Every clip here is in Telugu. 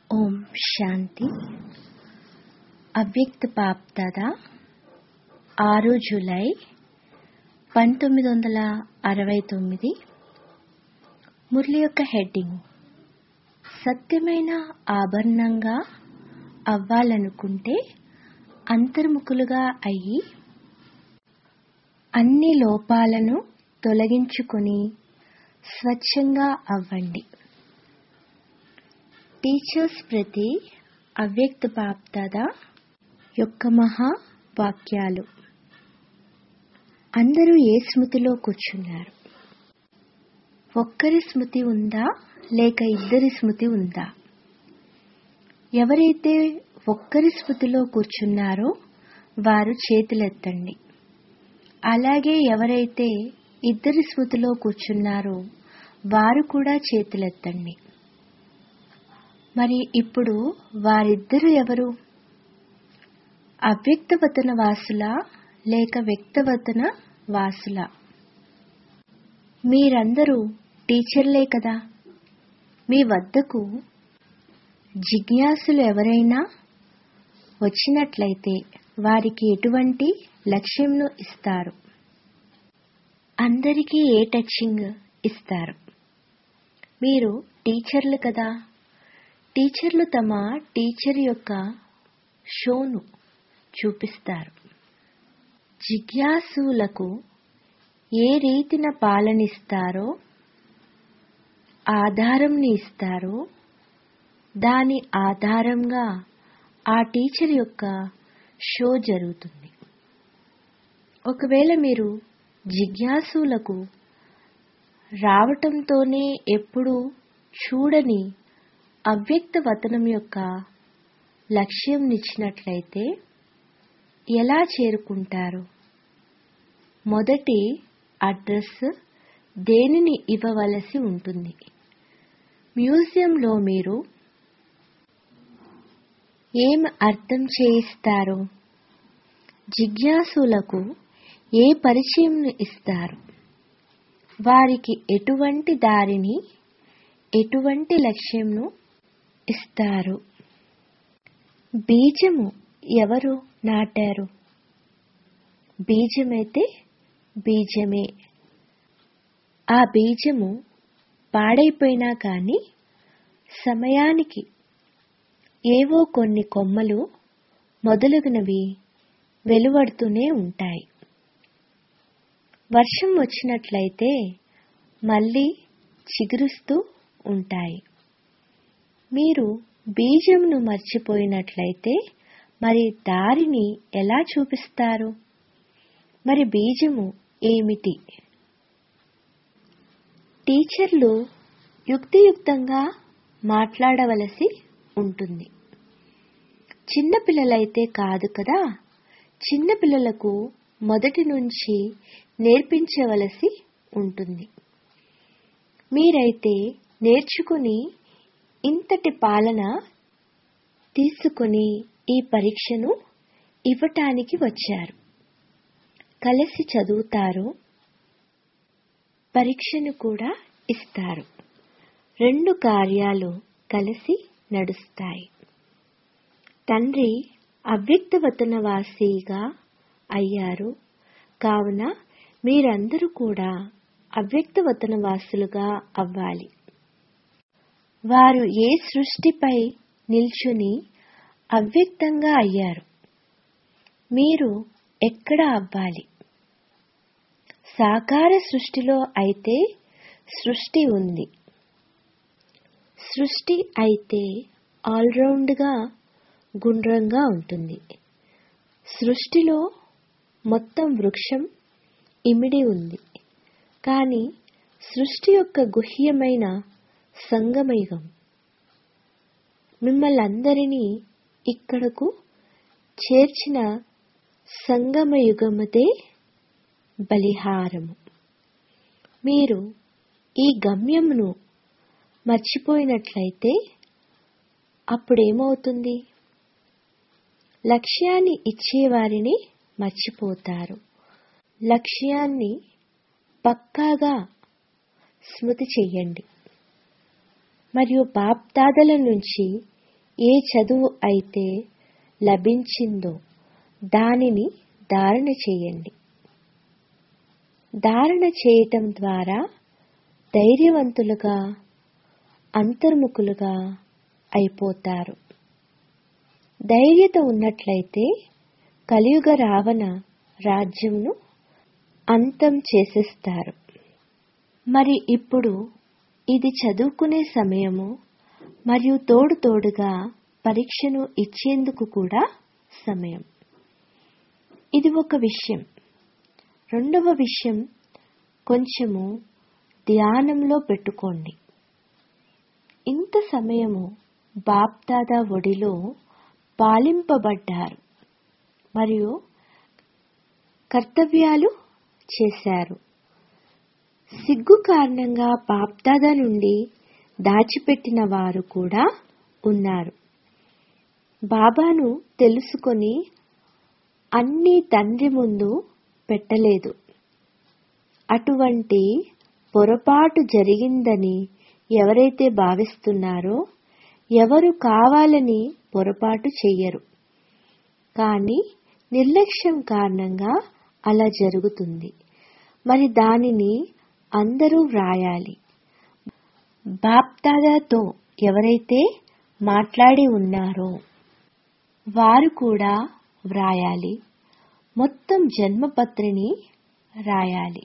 ఓం శాంతి అవ్యక్త పాప్దాద ఆరు జూలై పంతొమ్మిది వందల అరవై తొమ్మిది మురళి యొక్క హెడ్డింగ్ సత్యమైన ఆభరణంగా అవ్వాలనుకుంటే అంతర్ముఖులుగా అయ్యి అన్ని లోపాలను తొలగించుకొని స్వచ్ఛంగా అవ్వండి టీచర్స్ ప్రతి అవ్యక్త బాప్దాద యొక్క మహా వాక్యాలు అందరూ ఏ స్మృతిలో కూర్చున్నారు ఒక్కరి స్మృతి ఉందా లేక ఇద్దరి స్మృతి ఉందా ఎవరైతే ఒక్కరి స్మృతిలో కూర్చున్నారో వారు చేతులెత్తండి అలాగే ఎవరైతే ఇద్దరి స్మృతిలో కూర్చున్నారో వారు కూడా చేతులెత్తండి మరి ఇప్పుడు వారిద్దరు ఎవరు అవ్యక్తవతన వాసుల లేక వ్యక్తవతన వాసుల మీరందరూ టీచర్లే కదా మీ వద్దకు జిజ్ఞాసులు ఎవరైనా వచ్చినట్లయితే వారికి ఎటువంటి లక్ష్యంను ఇస్తారు అందరికీ ఏ టచింగ్ ఇస్తారు మీరు టీచర్లు కదా టీచర్లు తమ టీచర్ యొక్క షోను చూపిస్తారు జిజ్ఞాసులకు ఏ రీతిన పాలనిస్తారో ఆధారంని ఇస్తారో దాని ఆధారంగా ఆ టీచర్ యొక్క షో జరుగుతుంది ఒకవేళ మీరు జిజ్ఞాసులకు రావటంతోనే ఎప్పుడు చూడని అవ్యక్త వతనం యొక్క లక్ష్యం ఇచ్చినట్లయితే ఎలా చేరుకుంటారు మొదటి అడ్రస్ దేనిని ఇవ్వవలసి ఉంటుంది మ్యూజియంలో మీరు ఏం అర్థం చేయిస్తారు జిజ్ఞాసులకు ఏ పరిచయంను ఇస్తారు వారికి ఎటువంటి దారిని ఎటువంటి లక్ష్యంను ఇస్తారు బీజము ఎవరు నాటారు బీజమైతే బీజమే ఆ బీజము పాడైపోయినా కానీ సమయానికి ఏవో కొన్ని కొమ్మలు మొదలగునవి వెలువడుతూనే ఉంటాయి వర్షం వచ్చినట్లయితే మళ్ళీ చిగురుస్తూ ఉంటాయి మీరు బీజంను మర్చిపోయినట్లయితే మరి దారిని ఎలా చూపిస్తారు మరి బీజము ఏమిటి టీచర్లు యుక్తియుక్తంగా మాట్లాడవలసి ఉంటుంది చిన్నపిల్లలైతే కాదు కదా చిన్నపిల్లలకు మొదటి నుంచి నేర్పించవలసి ఉంటుంది మీరైతే నేర్చుకుని ఇంతటి పాలన తీసుకుని ఈ పరీక్షను ఇవ్వటానికి వచ్చారు కలిసి చదువుతారు పరీక్షను కూడా ఇస్తారు రెండు కార్యాలు కలిసి నడుస్తాయి తండ్రి అవ్యక్తవతన వాసిగా అయ్యారు కావున మీరందరూ కూడా అవ్యక్తవతన వాసులుగా అవ్వాలి వారు ఏ సృష్టిపై నిల్చుని అవ్యక్తంగా అయ్యారు మీరు ఎక్కడ అవ్వాలి సాకార సృష్టిలో అయితే సృష్టి ఉంది సృష్టి అయితే ఆల్రౌండ్గా గుండ్రంగా ఉంటుంది సృష్టిలో మొత్తం వృక్షం ఇమిడి ఉంది కానీ సృష్టి యొక్క గుహ్యమైన సంగమయుగం మిమ్మల్ని అందరినీ ఇక్కడకు చేర్చిన సంగమయుగమదే బలిహారము మీరు ఈ గమ్యమును మర్చిపోయినట్లయితే అప్పుడేమవుతుంది లక్ష్యాన్ని ఇచ్చేవారిని మర్చిపోతారు లక్ష్యాన్ని పక్కాగా స్మృతి చెయ్యండి మరియు బాప్దాదల నుంచి ఏ చదువు అయితే లభించిందో దానిని ధారణ చేయండి ధారణ చేయటం ద్వారా ధైర్యవంతులుగా అంతర్ముఖులుగా అయిపోతారు ధైర్యత ఉన్నట్లయితే కలియుగ రావణ రాజ్యంను అంతం చేసేస్తారు మరి ఇప్పుడు ఇది చదువుకునే సమయము మరియు తోడు తోడుగా పరీక్షను ఇచ్చేందుకు కూడా సమయం ఇది ఒక విషయం రెండవ విషయం కొంచెము ధ్యానంలో పెట్టుకోండి ఇంత సమయము బాప్దాదా ఒడిలో పాలింపబడ్డారు మరియు కర్తవ్యాలు చేశారు సిగ్గు కారణంగా బాప్దాదా నుండి దాచిపెట్టిన వారు కూడా ఉన్నారు బాబాను తెలుసుకొని అన్ని తండ్రి ముందు పెట్టలేదు అటువంటి పొరపాటు జరిగిందని ఎవరైతే భావిస్తున్నారో ఎవరు కావాలని పొరపాటు చెయ్యరు కానీ నిర్లక్ష్యం కారణంగా అలా జరుగుతుంది మరి దానిని అందరూ వ్రాయాలి బాప్దాదాతో ఎవరైతే మాట్లాడి ఉన్నారో వారు కూడా వ్రాయాలి మొత్తం జన్మపత్రిని రాయాలి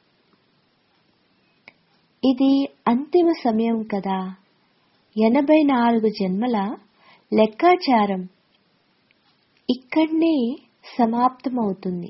ఇది అంతిమ సమయం కదా ఎనభై నాలుగు జన్మల లెక్కాచారం ఇక్కడనే సమాప్తమవుతుంది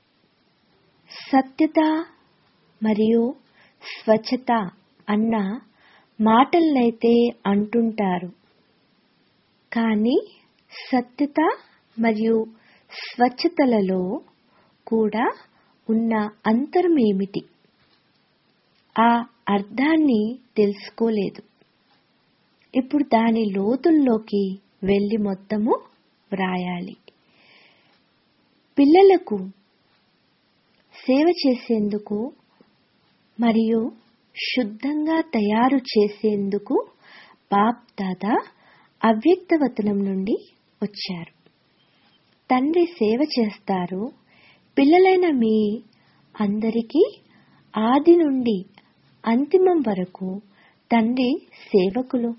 సత్యత మరియు స్వచ్ఛత అన్న మాటలనైతే అంటుంటారు కానీ సత్యత మరియు స్వచ్ఛతలలో కూడా ఉన్న అంతరం ఏమిటి ఆ అర్థాన్ని తెలుసుకోలేదు ఇప్పుడు దాని లోతుల్లోకి వెళ్ళి మొత్తము వ్రాయాలి పిల్లలకు సేవ చేసేందుకు మరియు శుద్ధంగా తయారు చేసేందుకు బాప్ దాదా అవ్యక్తవతనం నుండి వచ్చారు తండ్రి సేవ చేస్తారు పిల్లలైన మీ అందరికీ ఆది నుండి అంతిమం వరకు తండ్రి సేవకులు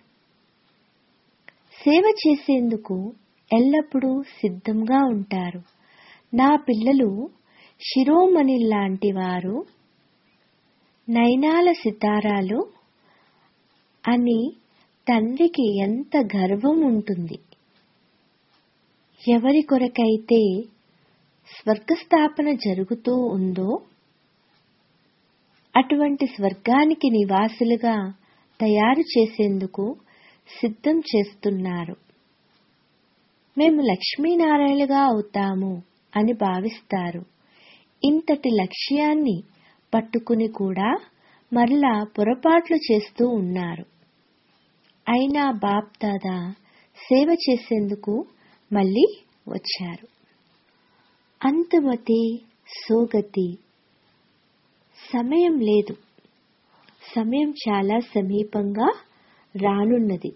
సేవ చేసేందుకు ఎల్లప్పుడూ సిద్ధంగా ఉంటారు నా పిల్లలు శిరోమణి లాంటి వారు నయనాల సితారాలు అని తండ్రికి ఎంత గర్వం ఉంటుంది ఎవరి కొరకైతే స్వర్గస్థాపన జరుగుతూ ఉందో అటువంటి స్వర్గానికి నివాసులుగా తయారు చేసేందుకు సిద్ధం చేస్తున్నారు మేము లక్ష్మీనారాయణలుగా అవుతాము అని భావిస్తారు ఇంతటి లక్ష్యాన్ని పట్టుకుని కూడా మరలా పొరపాట్లు చేస్తూ ఉన్నారు అయినా బాప్ దాదా సేవ చేసేందుకు మళ్ళీ వచ్చారు అంతమతి సోగతి సమయం లేదు సమయం చాలా సమీపంగా రానున్నది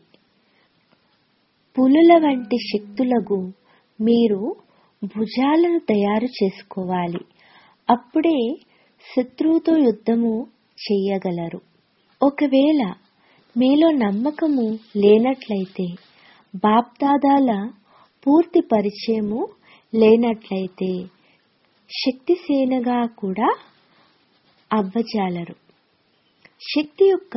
పులుల వంటి శక్తులకు మీరు భుజాలను తయారు చేసుకోవాలి అప్పుడే శత్రువుతో యుద్ధము చెయ్యగలరు ఒకవేళ మీలో నమ్మకము లేనట్లయితే బాప్దాదాల పూర్తి పరిచయము లేనట్లయితే శక్తిసేనగా కూడా అవ్వజాలరు శక్తి యొక్క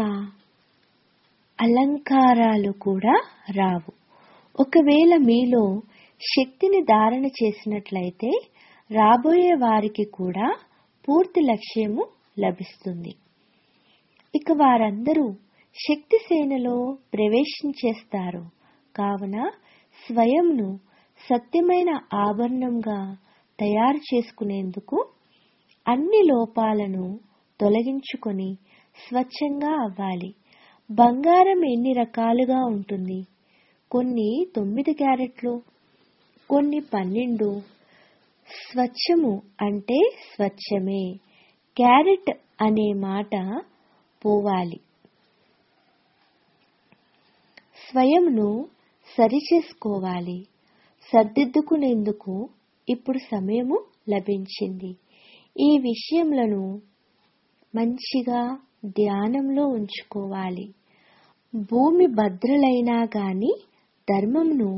అలంకారాలు కూడా రావు ఒకవేళ మీలో శక్తిని ధారణ చేసినట్లయితే రాబోయే వారికి కూడా పూర్తి లక్ష్యము లభిస్తుంది ఇక వారందరూ శక్తి సేనలో ప్రవేశించేస్తారు కావున స్వయంను సత్యమైన ఆభరణంగా తయారు చేసుకునేందుకు అన్ని లోపాలను తొలగించుకొని స్వచ్ఛంగా అవ్వాలి బంగారం ఎన్ని రకాలుగా ఉంటుంది కొన్ని తొమ్మిది క్యారెట్లు కొన్ని పన్నెండు స్వచ్ఛము అంటే స్వచ్ఛమే క్యారెట్ అనే మాట పోవాలి స్వయంను సరిచేసుకోవాలి సర్దిద్దుకునేందుకు ఇప్పుడు సమయము లభించింది ఈ విషయములను మంచిగా ధ్యానంలో ఉంచుకోవాలి భూమి భద్రలైనా గాని ధర్మమును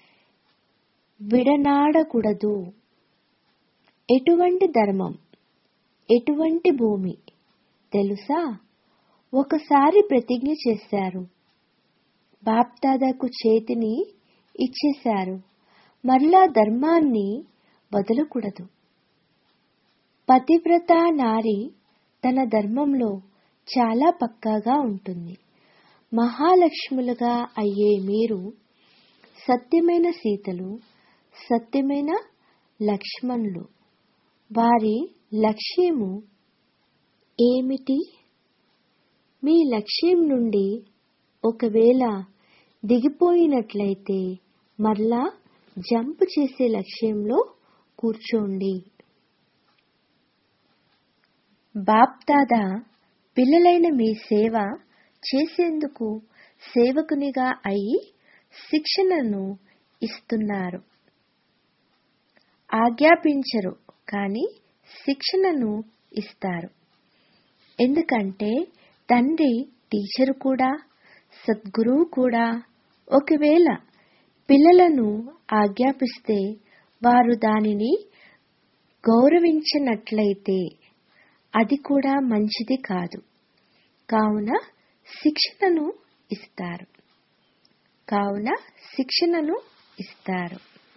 విడనాడకూడదు ఎటువంటి ధర్మం ఎటువంటి భూమి తెలుసా ఒకసారి ప్రతిజ్ఞ చేశారు బాప్దాదాకు చేతిని ఇచ్చేశారు మరలా ధర్మాన్ని వదలకూడదు పతివ్రత నారి తన ధర్మంలో చాలా పక్కాగా ఉంటుంది మహాలక్ష్ములుగా అయ్యే మీరు సత్యమైన సీతలు సత్యమైన లక్ష్మణులు వారి లక్ష్యము ఏమిటి మీ లక్ష్యం నుండి ఒకవేళ దిగిపోయినట్లయితే మరలా జంప్ చేసే లక్ష్యంలో కూర్చోండి బాప్దాదా పిల్లలైన మీ సేవ చేసేందుకు సేవకునిగా అయి శిక్షణను ఇస్తున్నారు ఆజ్ఞాపించరు కానీ శిక్షణను ఇస్తారు ఎందుకంటే తండ్రి టీచరు కూడా సద్గురువు కూడా ఒకవేళ పిల్లలను ఆజ్ఞాపిస్తే వారు దానిని గౌరవించినట్లయితే అది కూడా మంచిది కాదు కావున శిక్షణను ఇస్తారు కావున శిక్షణను ఇస్తారు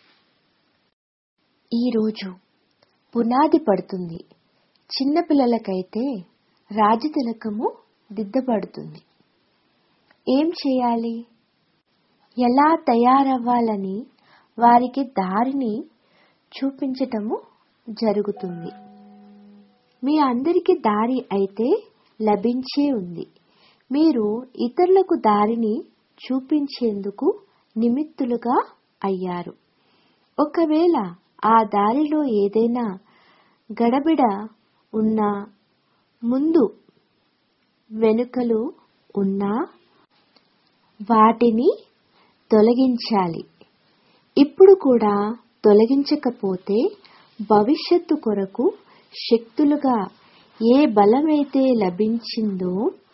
ఈరోజు పునాది పడుతుంది చిన్నపిల్లలకైతే రాజతిలకము దిద్దపడుతుంది ఏం చేయాలి ఎలా తయారవ్వాలని వారికి దారిని చూపించటము జరుగుతుంది మీ అందరికీ దారి అయితే లభించే ఉంది మీరు ఇతరులకు దారిని చూపించేందుకు నిమిత్తులుగా అయ్యారు ఒకవేళ ఆ దారిలో ఏదైనా గడబిడ ఉన్నా ముందు వెనుకలు ఉన్నా వాటిని తొలగించాలి ఇప్పుడు కూడా తొలగించకపోతే భవిష్యత్తు కొరకు శక్తులుగా ఏ బలమైతే లభించిందో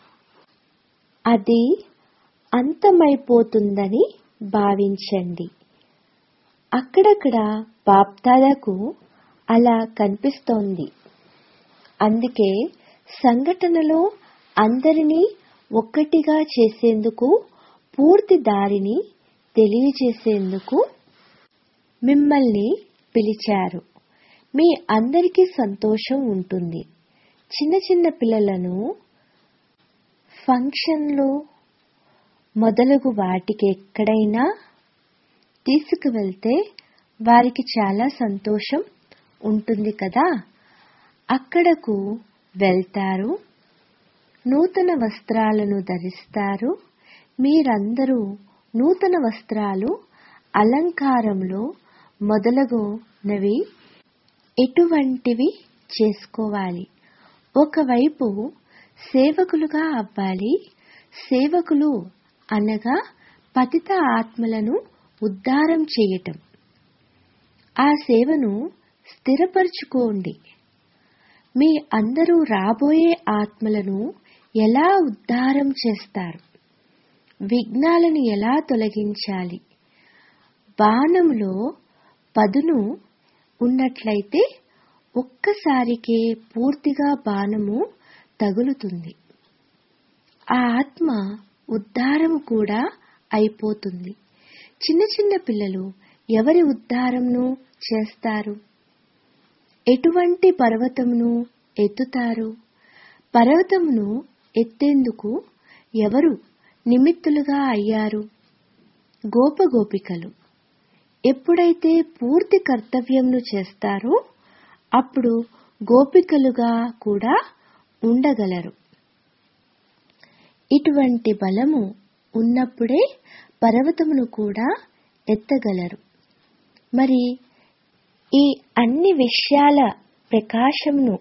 అది అంతమైపోతుందని భావించండి అక్కడక్కడ బాప్దాదాకు అలా కనిపిస్తోంది అందుకే సంఘటనలో అందరినీ ఒక్కటిగా చేసేందుకు పూర్తి దారిని తెలియజేసేందుకు మిమ్మల్ని పిలిచారు మీ అందరికీ సంతోషం ఉంటుంది చిన్న చిన్న పిల్లలను ఫంక్షన్లు మొదలగు వాటికి ఎక్కడైనా తీసుకువెళ్తే వారికి చాలా సంతోషం ఉంటుంది కదా అక్కడకు వెళ్తారు నూతన వస్త్రాలను ధరిస్తారు మీరందరూ నూతన వస్త్రాలు అలంకారంలో మొదలగునవి ఎటువంటివి చేసుకోవాలి ఒకవైపు సేవకులుగా అవ్వాలి సేవకులు అనగా పతిత ఆత్మలను ఉద్ధారం చేయటం ఆ సేవను స్థిరపరుచుకోండి మీ అందరూ రాబోయే ఆత్మలను ఎలా ఉద్ధారం చేస్తారు విఘ్నాలను ఎలా తొలగించాలి బాణంలో పదును ఉన్నట్లయితే ఒక్కసారికే పూర్తిగా బాణము తగులుతుంది ఆ ఆత్మ ఉద్ధారం కూడా అయిపోతుంది చిన్న చిన్న పిల్లలు ఎవరి ఉద్ధారంను చేస్తారు ఎటువంటి పర్వతమును ఎత్తుతారు పర్వతమును ఎత్తేందుకు ఎవరు నిమిత్తులుగా అయ్యారు గోపగోపికలు ఎప్పుడైతే పూర్తి కర్తవ్యంను చేస్తారో అప్పుడు గోపికలుగా కూడా ఉండగలరు ఇటువంటి బలము ఉన్నప్పుడే పర్వతమును కూడా ఎత్తగలరు మరి ఈ అన్ని విషయాల ప్రకాశంను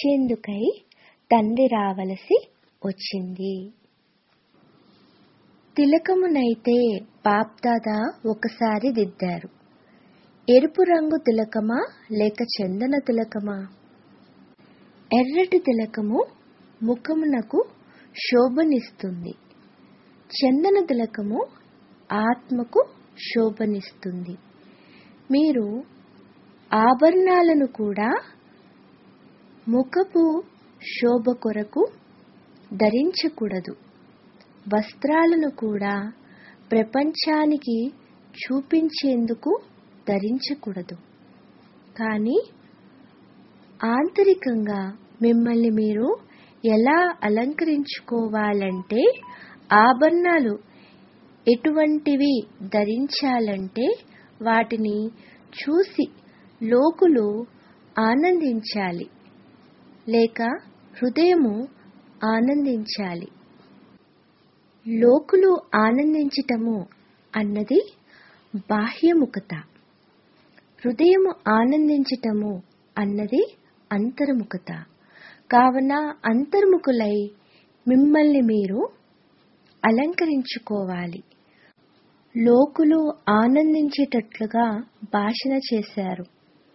ఇచ్చేందుకై తండ్రి రావలసి వచ్చింది తిలకమునైతే బాప్దాదా ఒకసారి దిద్దారు ఎరుపు రంగు తిలకమా లేక చందన తిలకమా ఎర్రటి తిలకము ముఖమునకు శోభనిస్తుంది చందన తిలకము ఆత్మకు శోభనిస్తుంది మీరు ఆభరణాలను కూడా ముఖపు శోభ కొరకు ధరించకూడదు వస్త్రాలను కూడా ప్రపంచానికి చూపించేందుకు ధరించకూడదు కానీ ఆంతరికంగా మిమ్మల్ని మీరు ఎలా అలంకరించుకోవాలంటే ఆభరణాలు ఎటువంటివి ధరించాలంటే వాటిని చూసి లోకులు ఆనందించాలి లేక హృదయము ఆనందించాలి లోకులు ఆనందించటము అన్నది బాహ్యముఖత హృదయము ఆనందించటము అన్నది అంతర్ముఖత కావున అంతర్ముఖులై మిమ్మల్ని మీరు అలంకరించుకోవాలి లోకులు ఆనందించేటట్లుగా భాషణ చేశారు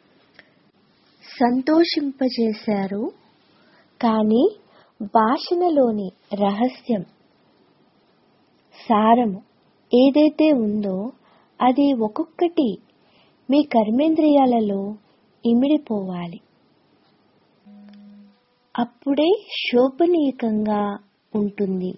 సంతోషింపజేశారు కానీ భాషణలోని రహస్యం సారము ఏదైతే ఉందో అది ఒక్కొక్కటి మీ కర్మేంద్రియాలలో ఇమిడిపోవాలి అప్పుడే శోభనీయకంగా ఉంటుంది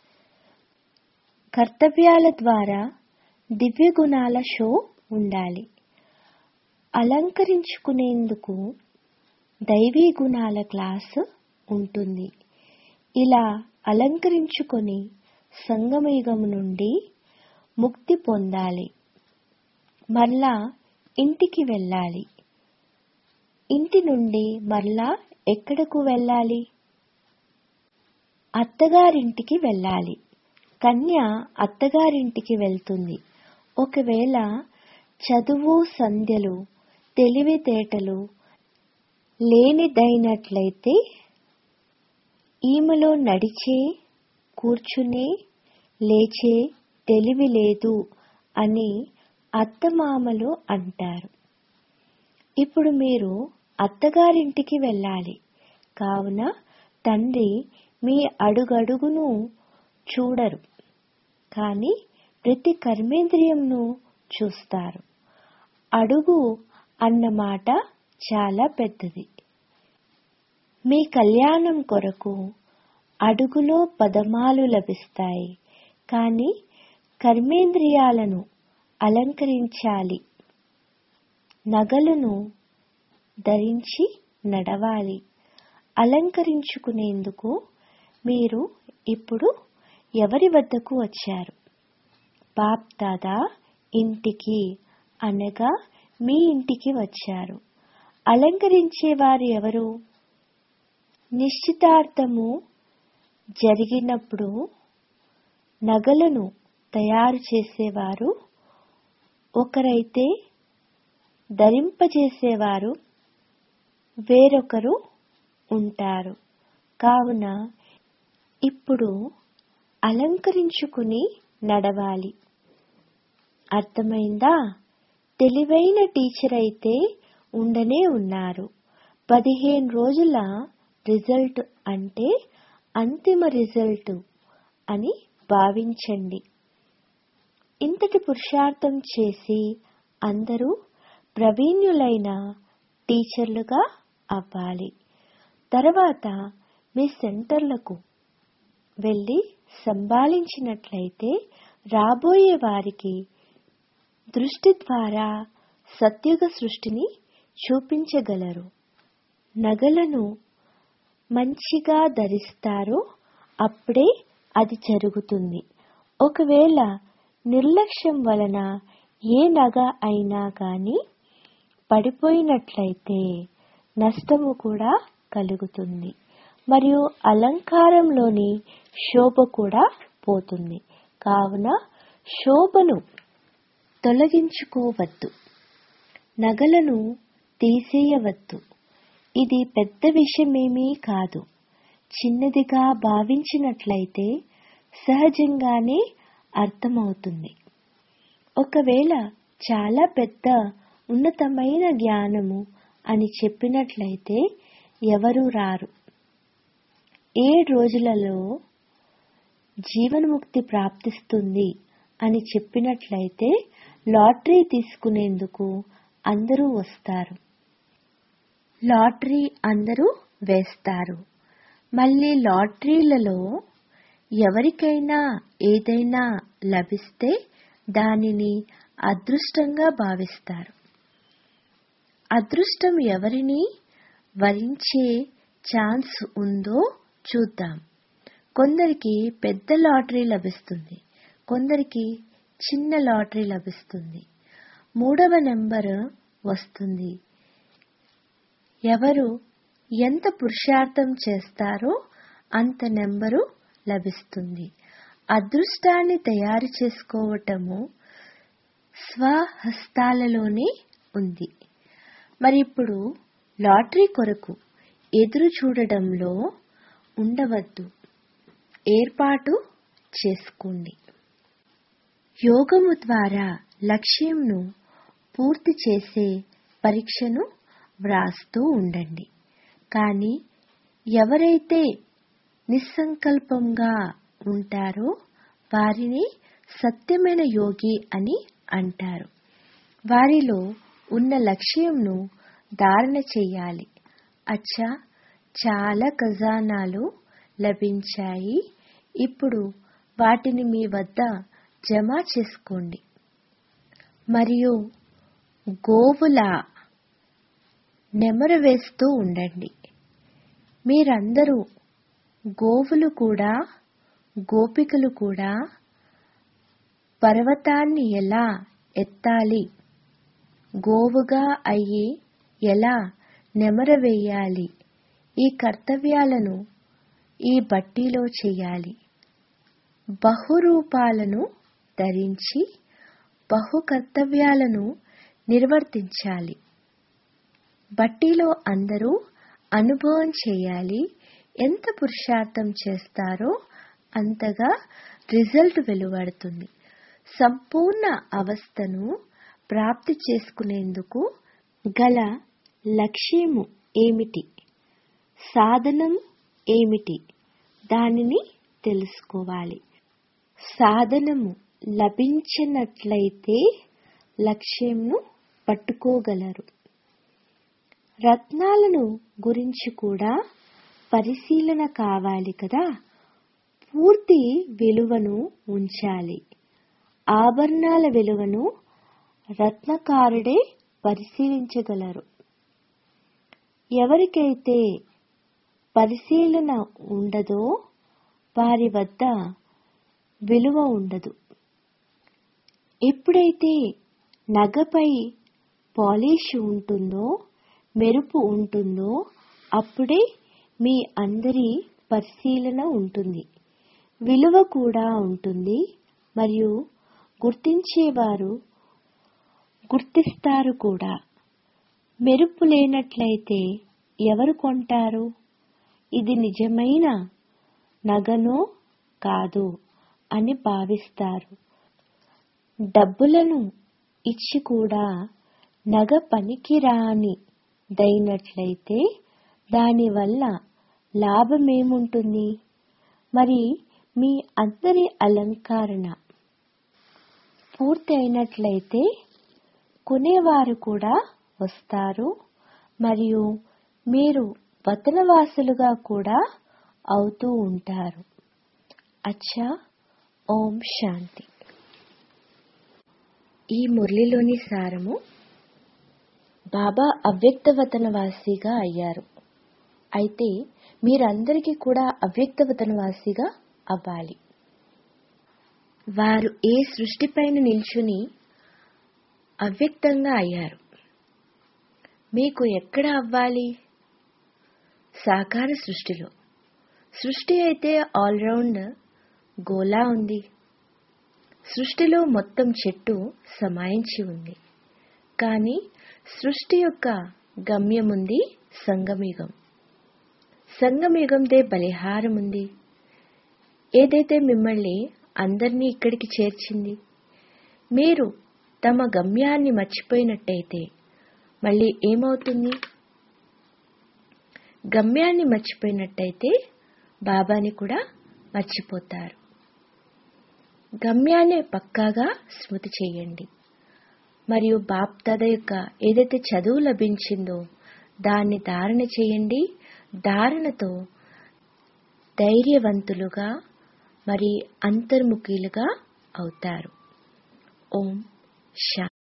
కర్తవ్యాల ద్వారా దివ్య గుణాల షో ఉండాలి అలంకరించుకునేందుకు దైవీ గుణాల క్లాస్ ఉంటుంది ఇలా అలంకరించుకొని సంగమయుగం నుండి ముక్తి పొందాలి మరలా ఇంటికి వెళ్ళాలి ఇంటి నుండి మరలా ఎక్కడకు వెళ్ళాలి అత్తగారింటికి వెళ్ళాలి కన్య అత్తగారింటికి వెళ్తుంది ఒకవేళ చదువు సంధ్యలు తెలివితేటలు లేనిదైనట్లయితే ఈమెలో నడిచే కూర్చునే లేచే తెలివి లేదు అని అత్తమామలు అంటారు ఇప్పుడు మీరు అత్తగారింటికి వెళ్ళాలి కావున తండ్రి మీ అడుగడుగును చూడరు కానీ ప్రతి కర్మేంద్రియంను చూస్తారు అడుగు అన్న మాట చాలా పెద్దది మీ కళ్యాణం కొరకు అడుగులో పదమాలు లభిస్తాయి కానీ కర్మేంద్రియాలను అలంకరించాలి నగలను ధరించి నడవాలి అలంకరించుకునేందుకు మీరు ఇప్పుడు ఎవరి వద్దకు వచ్చారు బాప్ దాదా ఇంటికి అనగా మీ ఇంటికి వచ్చారు అలంకరించేవారు ఎవరు నిశ్చితార్థము జరిగినప్పుడు నగలను తయారు చేసేవారు ఒకరైతే ధరింపజేసేవారు వేరొకరు ఉంటారు కావున ఇప్పుడు అలంకరించుకుని నడవాలి అర్థమైందా తెలివైన టీచర్ అయితే ఉండనే ఉన్నారు పదిహేను రోజుల రిజల్ట్ అంటే అంతిమ రిజల్ట్ అని భావించండి ఇంతటి పురుషార్థం చేసి అందరూ ప్రవీణ్యులైన టీచర్లుగా అవ్వాలి తర్వాత మీ సెంటర్లకు వెళ్ళి సంభాళించినట్లయితే రాబోయే వారికి దృష్టి ద్వారా సత్యుగ సృష్టిని చూపించగలరు నగలను మంచిగా ధరిస్తారో అప్పుడే అది జరుగుతుంది ఒకవేళ నిర్లక్ష్యం వలన ఏ నగ అయినా కానీ పడిపోయినట్లయితే నష్టము కూడా కలుగుతుంది మరియు అలంకారంలోని శోభ కూడా పోతుంది కావున శోభను తొలగించుకోవద్దు నగలను తీసేయవద్దు ఇది పెద్ద విషయమేమీ కాదు చిన్నదిగా భావించినట్లయితే సహజంగానే అర్థమవుతుంది ఒకవేళ చాలా పెద్ద ఉన్నతమైన జ్ఞానము అని చెప్పినట్లయితే ఎవరూ రారు ఏడు రోజులలో జీవన్ముక్తి ప్రాప్తిస్తుంది అని చెప్పినట్లయితే లాటరీ తీసుకునేందుకు అందరూ వస్తారు లాటరీ అందరూ వేస్తారు మళ్ళీ లాటరీలలో ఎవరికైనా ఏదైనా లభిస్తే దానిని అదృష్టంగా భావిస్తారు అదృష్టం ఎవరిని వరించే ఛాన్స్ ఉందో చూద్దాం కొందరికి పెద్ద లాటరీ లభిస్తుంది కొందరికి చిన్న లాటరీ లభిస్తుంది మూడవ నెంబర్ వస్తుంది ఎవరు ఎంత పురుషార్థం చేస్తారో అంత నెంబరు లభిస్తుంది అదృష్టాన్ని తయారు చేసుకోవటము స్వహస్తాలలోనే ఉంది మరి ఇప్పుడు లాటరీ కొరకు ఎదురు చూడడంలో ఉండవద్దు ఏర్పాటు చేసుకోండి యోగము ద్వారా లక్ష్యంను పూర్తి చేసే పరీక్షను వ్రాస్తూ ఉండండి కానీ ఎవరైతే నిస్సంకల్పంగా ఉంటారో వారిని సత్యమైన యోగి అని అంటారు వారిలో ఉన్న లక్ష్యంను ధారణ చెయ్యాలి అచ్చా చాలా ఖజానాలు లభించాయి ఇప్పుడు వాటిని మీ వద్ద జమ చేసుకోండి మరియు గోవుల నెమరు వేస్తూ ఉండండి మీరందరూ గోవులు కూడా గోపికలు కూడా పర్వతాన్ని ఎలా ఎత్తాలి గోవుగా అయ్యి ఎలా నెమర వేయాలి ఈ కర్తవ్యాలను ఈ బట్టీలో చేయాలి బహురూపాలను ధరించి బహు కర్తవ్యాలను నిర్వర్తించాలి బట్టీలో అందరూ అనుభవం చేయాలి ఎంత పురుషార్థం చేస్తారో అంతగా రిజల్ట్ వెలువడుతుంది సంపూర్ణ అవస్థను ప్రాప్తి చేసుకునేందుకు గల లక్ష్యము ఏమిటి సాధనం ఏమిటి దానిని తెలుసుకోవాలి సాధనము లభించినట్లయితే లక్ష్యంను పట్టుకోగలరు రత్నాలను గురించి కూడా పరిశీలన కావాలి కదా పూర్తి విలువను ఉంచాలి ఆభరణాల విలువను రత్నకారుడే పరిశీలించగలరు ఎవరికైతే పరిశీలన ఉండదో వారి వద్ద విలువ ఉండదు ఎప్పుడైతే నగపై పాలిష్ ఉంటుందో మెరుపు ఉంటుందో అప్పుడే మీ అందరి పరిశీలన ఉంటుంది విలువ కూడా ఉంటుంది మరియు గుర్తించేవారు గుర్తిస్తారు కూడా మెరుపు లేనట్లయితే ఎవరు కొంటారు ఇది నిజమైన నగనో కాదు అని భావిస్తారు డబ్బులను ఇచ్చి కూడా నగ పనికిరాని దైనట్లయితే దానివల్ల లాభమేముంటుంది మరి మీ అందరి అలంకరణ పూర్తి అయినట్లయితే కొనేవారు కూడా వస్తారు మరియు మీరు వతనవాసులుగా కూడా అవుతూ ఉంటారు అచ్చా ఓం శాంతి ఈ మురళిలోని సారము బాబా అవ్యక్తవతనవాసిగా అయ్యారు అయితే మీరందరికీ కూడా అవ్యక్తవతనవాసిగా అవ్వాలి వారు ఏ సృష్టిపైన నిల్చుని అవ్యక్తంగా అయ్యారు మీకు ఎక్కడ అవ్వాలి సాకార సృష్టిలో సృష్టి అయితే ఆల్రౌండ్ గోలా ఉంది సృష్టిలో మొత్తం చెట్టు సమాయించి ఉంది కానీ సృష్టి యొక్క గమ్యముంది సంగమయుగం సంగమయుగందే బలిహారం ఉంది ఏదైతే మిమ్మల్ని అందరినీ ఇక్కడికి చేర్చింది మీరు తమ గమ్యాన్ని మర్చిపోయినట్టయితే మళ్ళీ ఏమవుతుంది గమ్యాన్ని మర్చిపోయినట్టయితే బాబాని కూడా మర్చిపోతారు గమ్యాన్ని పక్కాగా స్మృతి చేయండి మరియు బాప్దాద యొక్క ఏదైతే చదువు లభించిందో దాన్ని ధారణ చేయండి ధారణతో ధైర్యవంతులుగా మరి అంతర్ముఖులుగా అవుతారు ఓం శా